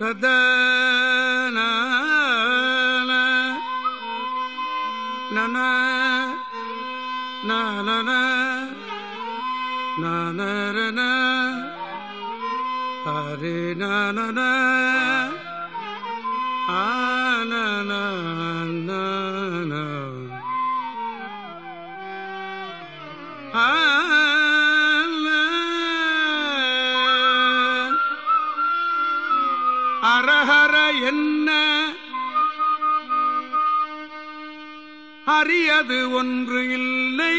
தத நன நன நன ஹரே நன ஆன அரஹர என்ன அறியது ஒன்று இல்லை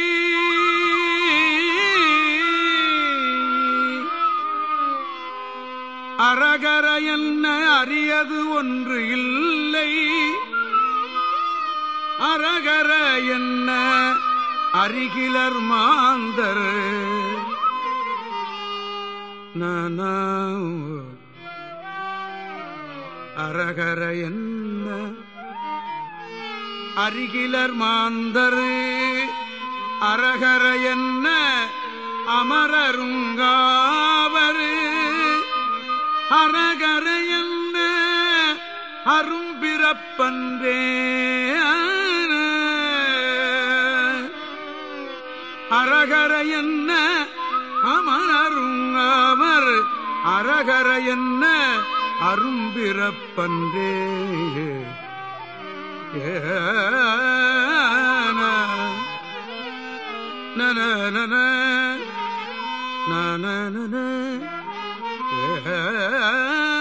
அரகர என்ன அறியது ஒன்று இல்லை அரகர என்ன அருகிலர் மாந்தர் நானா அரகர என்ன அருகிலர் மாந்தரு அரகர என்ன அமரருங்காவரு அரகர என்ன அரும்பிறப்பன்றே அரகர என்ன அமரருங்காவர் அரகர என்ன அரும்பிறப்பன்றே நன நன நன